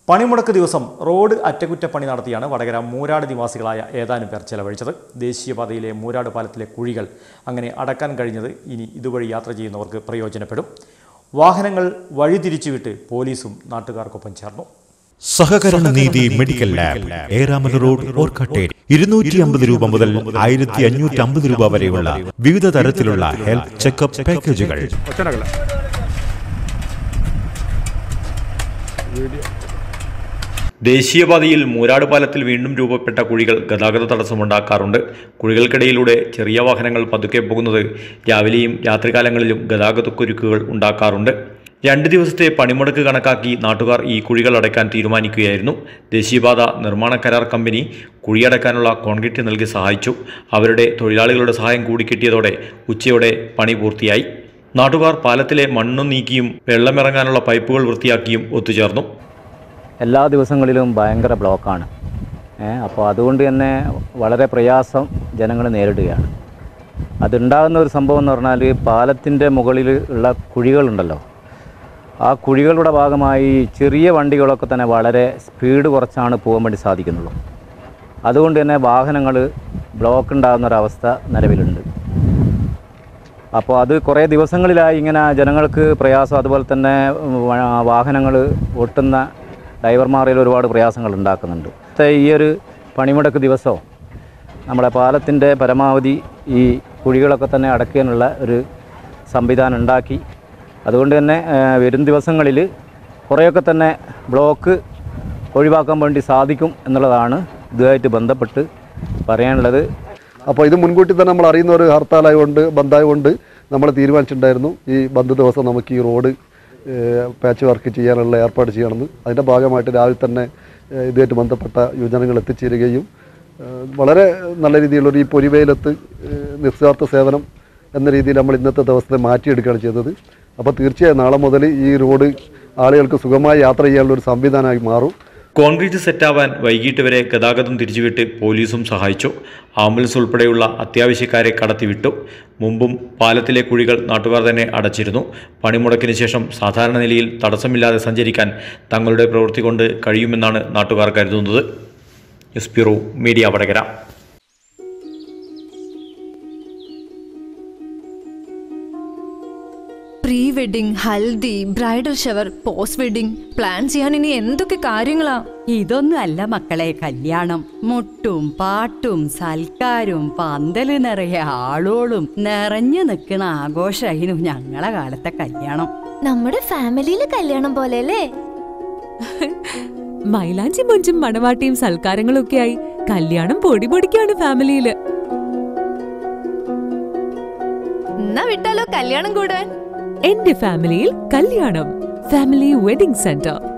പണിമുടക്ക് ദിവസം റോഡ് അറ്റകുറ്റപ്പണി നടത്തിയാണ് വടകര മൂരാട് നിവാസികളായ ഏതാനും പേർ ചെലവഴിച്ചത് ദേശീയപാതയിലെ മൂരാട് പാലത്തിലെ കുഴികൾ അങ്ങനെ അടക്കാൻ കഴിഞ്ഞത് ഇനി ഇതുവഴി യാത്ര ചെയ്യുന്നവർക്ക് പ്രയോജനപ്പെടും വാഹനങ്ങൾ വഴിതിരിച്ചുവിട്ട് പോലീസും നാട്ടുകാർക്കൊപ്പം ചേർന്നു സഹകരണ നീതി medical lab Eramala road Orkkatteri ഇരുന്നൂറ്റി അമ്പത് രൂപ മുതൽ ആയിരത്തി അഞ്ഞൂറ്റി അമ്പത് രൂപ വരെയുള്ള വിവിധ തരത്തിലുള്ള ഹെൽത്ത് ചെക്കപ്പ് പാക്കേജുകൾ ദേശീയപാതയിൽ മൂരാട് പാലത്തിൽ വീണ്ടും രൂപപ്പെട്ട കുഴികൾ ഗതാഗത തടസ്സമുണ്ടാക്കാറുണ്ട് കുഴികൾക്കിടയിലൂടെ ചെറിയ വാഹനങ്ങൾ പതുക്കെ പോകുന്നത് രാവിലെയും രാത്രികാലങ്ങളിലും ഗതാഗതക്കുരുക്കുകൾ ഉണ്ടാക്കാറുണ്ട് രണ്ട് ദിവസത്തെ പണിമുടക്ക് കണക്കാക്കി നാട്ടുകാർ ഈ കുഴികൾ അടയ്ക്കാൻ തീരുമാനിക്കുകയായിരുന്നു ദേശീയപാത നിർമ്മാണ കരാർ കമ്പനി കുഴിയടക്കാനുള്ള കോൺക്രീറ്റ് നൽകി സഹായിച്ചു അവരുടെ തൊഴിലാളികളുടെ സഹായം കൂടി കിട്ടിയതോടെ ഉച്ചയോടെ പണി പൂർത്തിയായി നാട്ടുകാർ പാലത്തിലെ മണ്ണ് നീക്കിയും വെള്ളമിറങ്ങാനുള്ള പൈപ്പുകൾ വൃത്തിയാക്കിയും ഒത്തുചേർന്നു എല്ലാ ദിവസങ്ങളിലും ഭയങ്കര ബ്ലോക്കാണ് അപ്പോൾ അതുകൊണ്ട് തന്നെ വളരെ പ്രയാസം ജനങ്ങൾ നേരിടുകയാണ് അതുണ്ടാകുന്ന ഒരു സംഭവം എന്ന് പറഞ്ഞാൽ പാലത്തിൻ്റെ മുകളിൽ ഉള്ള കുഴികളുണ്ടല്ലോ ആ കുഴികളുടെ ഭാഗമായി ചെറിയ വണ്ടികളൊക്കെ തന്നെ വളരെ സ്പീഡ് കുറച്ചാണ് പോകാൻ വേണ്ടി സാധിക്കുന്നുള്ളൂ അതുകൊണ്ട് തന്നെ വാഹനങ്ങൾ ബ്ലോക്ക് ഉണ്ടാകുന്ന ഒരവസ്ഥ നിലവിലുണ്ട് അപ്പോൾ അത് കുറേ ദിവസങ്ങളിലായി ഇങ്ങനെ ജനങ്ങൾക്ക് പ്രയാസം അതുപോലെ തന്നെ വാഹനങ്ങൾ ഒട്ടുന്ന ഡ്രൈവർമാരിൽ ഒരുപാട് പ്രയാസങ്ങൾ ഉണ്ടാക്കുന്നുണ്ട് ഇന്നത്തെ ഈ ഒരു പണിമുടക്ക് ദിവസവും നമ്മുടെ പാലത്തിൻ്റെ പരമാവധി ഈ കുഴികളൊക്കെ തന്നെ അടയ്ക്കാനുള്ള ഒരു സംവിധാനം ഉണ്ടാക്കി അതുകൊണ്ട് തന്നെ ആ, വരും ദിവസങ്ങളിൽ കുറേയൊക്കെ തന്നെ ബ്ലോക്ക് ഒഴിവാക്കാൻ വേണ്ടി സാധിക്കും എന്നുള്ളതാണ് ഇതുമായിട്ട് ബന്ധപ്പെട്ട് പറയാനുള്ളത് അപ്പോൾ ഇത് മുൻകൂട്ടി തന്നെ നമ്മൾ അറിയുന്ന ഒരു ഹർത്താലായതുകൊണ്ട് ബന്ധായതുകൊണ്ട് നമ്മൾ തീരുമാനിച്ചിട്ടുണ്ടായിരുന്നു ഈ ബന്ദ് ദിവസം നമുക്ക് ഈ റോഡ് പാച്ച് വർക്ക് ചെയ്യാനുള്ള ഏർപ്പാട് ചെയ്യണമെന്ന് അതിൻ്റെ ഭാഗമായിട്ട് രാവിലെ തന്നെ ഏഹ്, ഇതുമായിട്ട് ബന്ധപ്പെട്ട യുവജനങ്ങൾ എത്തിച്ചേരുകയും ഏഹ്, വളരെ നല്ല രീതിയിലുള്ളൊരു ഈ പൊരിവെയിലത്ത് ഏഹ്, നിസ്വാർത്ഥ സേവനം എന്ന രീതിയിൽ നമ്മൾ ഇന്നത്തെ ദിവസത്തെ മാറ്റിയെടുക്കുകയാണ് ചെയ്തത് അപ്പോൾ തീർച്ചയായും നാളെ മുതൽ ഈ റോഡ് ആളുകൾക്ക് സുഖമായി യാത്ര ചെയ്യാനുള്ള ഒരു സംവിധാനമായി മാറും കോൺക്രീറ്റ് സെറ്റാവാൻ വൈകിട്ട് വരെ ഗതാഗതം തിരിച്ചുവിട്ട് പോലീസും സഹായിച്ചു ആംബുലൻസ് ഉൾപ്പെടെയുള്ള അത്യാവശ്യക്കാരെ കടത്തിവിട്ടു മുമ്പും പാലത്തിലെ കുഴികൾ നാട്ടുകാർ തന്നെ അടച്ചിരുന്നു പണിമുടക്കിന് ശേഷം സാധാരണ നിലയിൽ തടസ്സമില്ലാതെ സഞ്ചരിക്കാൻ തങ്ങളുടെ പ്രവൃത്തി കൊണ്ട് കഴിയുമെന്നാണ് നാട്ടുകാർ കരുതുന്നത് S P row media Vadakara pre wedding haldi bridal shower post wedding plan ചെയ്യാൻ ഇനി എന്തൊക്കെ കാര്യങ്ങളാ ഇതൊന്നും അല്ല മക്കളെ കല്യാണം മുട്ടും പാട്ടും സൽക്കാരും പന്തല് നിറയെ ആളോളും നിറഞ്ഞു നിൽക്കണ ആഘോഷമായിരുന്നു ഞങ്ങളെ കാലത്തെ കല്യാണം നമ്മുടെ ഫാമിലിയിലെ കല്യാണം പോലെ അല്ലേ മൈലാഞ്ചി മൊഞ്ചും മണവാട്ടിയും സൽക്കാരങ്ങളും ഒക്കെയായി കല്യാണം പൊടി പൊടിക്കാണ് ഫാമിലിയില് എന്നാ വിട്ടാലോ കല്യാണം കൂടാൻ എന്റെ ഫാമിലിയിൽ കല്യാണം ഫാമിലി വെഡിംഗ് സെന്റർ